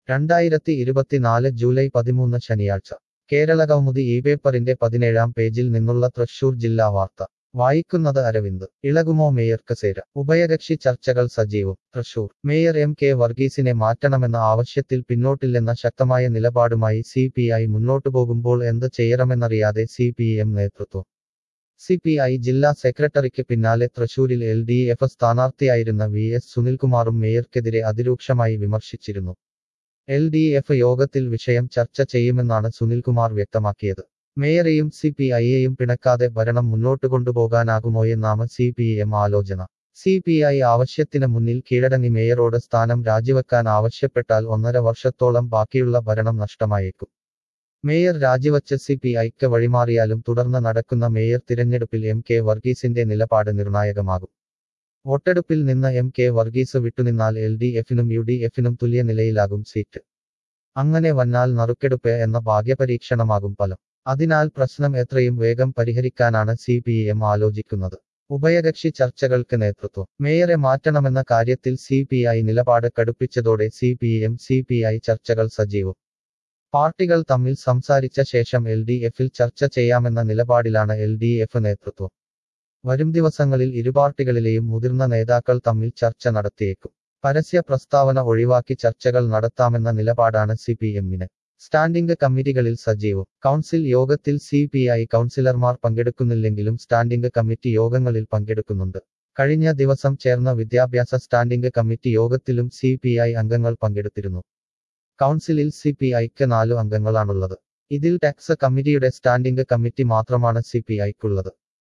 രണ്ടായിരത്തി ഇരുപത്തിനാല് ജൂലൈ പതിമൂന്ന് ശനിയാഴ്ച കേരള കൗമുദി ഈ പേപ്പറിന്റെ പതിനേഴാം പേജിൽ നിന്നുള്ള തൃശൂർ ജില്ലാ വാർത്ത വായിക്കുന്നത് അരവിന്ദ് ഇളകുമോ മേയർ കസേര ഉഭയകക്ഷി ചർച്ചകൾ സജീവം തൃശൂർ മേയർ എം കെ വർഗീസിനെ മാറ്റണമെന്ന ആവശ്യത്തിൽ പിന്നോട്ടില്ലെന്ന ശക്തമായ നിലപാടുമായി സി പി ഐ മുന്നോട്ടു പോകുമ്പോൾ എന്ത് ചെയ്യണമെന്നറിയാതെ സി പി എം നേതൃത്വം സി പി ഐ ജില്ലാ സെക്രട്ടറിക്ക് പിന്നാലെ തൃശൂരിൽ എൽ ഡി എഫ് സ്ഥാനാർത്ഥിയായിരുന്ന വി എസ് സുനിൽകുമാറും മേയർക്കെതിരെ അതിരൂക്ഷമായി വിമർശിച്ചിരുന്നു എൽ ഡി എഫ് യോഗത്തിൽ വിഷയം ചർച്ച ചെയ്യുമെന്നാണ് സുനിൽകുമാർ വ്യക്തമാക്കിയത് മേയറെയും സി പി ഐയെയും പിണക്കാതെ ഭരണം മുന്നോട്ട് കൊണ്ടുപോകാനാകുമോയെന്നാണ് സി പി എം ആലോചന സി പി ഐ ആവശ്യത്തിന് മുന്നിൽ കീഴടങ്ങി മേയറോട് സ്ഥാനം രാജിവെക്കാൻ ആവശ്യപ്പെട്ടാൽ ഒന്നര വർഷത്തോളം ബാക്കിയുള്ള ഭരണം നഷ്ടമായേക്കും മേയർ രാജിവച്ച് സി പി ഐക്ക് വഴിമാറിയാലും തുടർന്ന് നടക്കുന്ന മേയർ തിരഞ്ഞെടുപ്പിൽ എം കെ വർഗീസിന്റെ നിലപാട് നിർണായകമാകും വോട്ടെടുപ്പിൽ നിന്ന് എം കെ വർഗീസ് വിട്ടുനിന്നാൽ എൽ ഡി എഫിനും യു ഡി എഫിനും തുല്യ നിലയിലാകും സീറ്റ് അങ്ങനെ വന്നാൽ നറുക്കെടുപ്പ് എന്ന ഭാഗ്യപരീക്ഷണമാകും ഫലം അതിനാൽ പ്രശ്നം എത്രയും വേഗം പരിഹരിക്കാനാണ് സി പി എം ആലോചിക്കുന്നത് ഉഭയകക്ഷി ചർച്ചകൾക്ക് നേതൃത്വം മേയറെ മാറ്റണമെന്ന കാര്യത്തിൽ സി പി ഐ നിലപാട് കടുപ്പിച്ചതോടെ C P M C P I ചർച്ചകൾ സജീവം പാർട്ടികൾ തമ്മിൽ സംസാരിച്ച ശേഷം എൽ ഡി എഫിൽ ചർച്ച ചെയ്യാമെന്ന നിലപാടിലാണ് എൽ ഡി എഫ് നേതൃത്വം വരും ദിവസങ്ങളിൽ ഇരു പാർട്ടികളിലെയും മുതിർന്ന നേതാക്കൾ തമ്മിൽ ചർച്ച നടത്തിയേക്കും പരസ്യ പ്രസ്താവന ഒഴിവാക്കി ചർച്ചകൾ നടത്താമെന്ന നിലപാടാണ് സി പി എമ്മിന് സ്റ്റാൻഡിംഗ് കമ്മിറ്റികളിൽ സജീവം കൗൺസിൽ യോഗത്തിൽ സി പി ഐ കൗൺസിലർമാർ പങ്കെടുക്കുന്നില്ലെങ്കിലും സ്റ്റാൻഡിംഗ് കമ്മിറ്റി യോഗങ്ങളിൽ പങ്കെടുക്കുന്നുണ്ട് കഴിഞ്ഞ ദിവസം ചേർന്ന വിദ്യാഭ്യാസ സ്റ്റാൻഡിംഗ് കമ്മിറ്റി യോഗത്തിലും സി പി ഐ അംഗങ്ങൾ പങ്കെടുത്തിരുന്നു കൗൺസിലിൽ സി പി ഐക്ക് നാലു അംഗങ്ങളാണുള്ളത് ഇതിൽ ടാക്സ് കമ്മിറ്റിയുടെ സ്റ്റാൻഡിംഗ് കമ്മിറ്റി മാത്രമാണ് സി പി ഐക്കുള്ളത്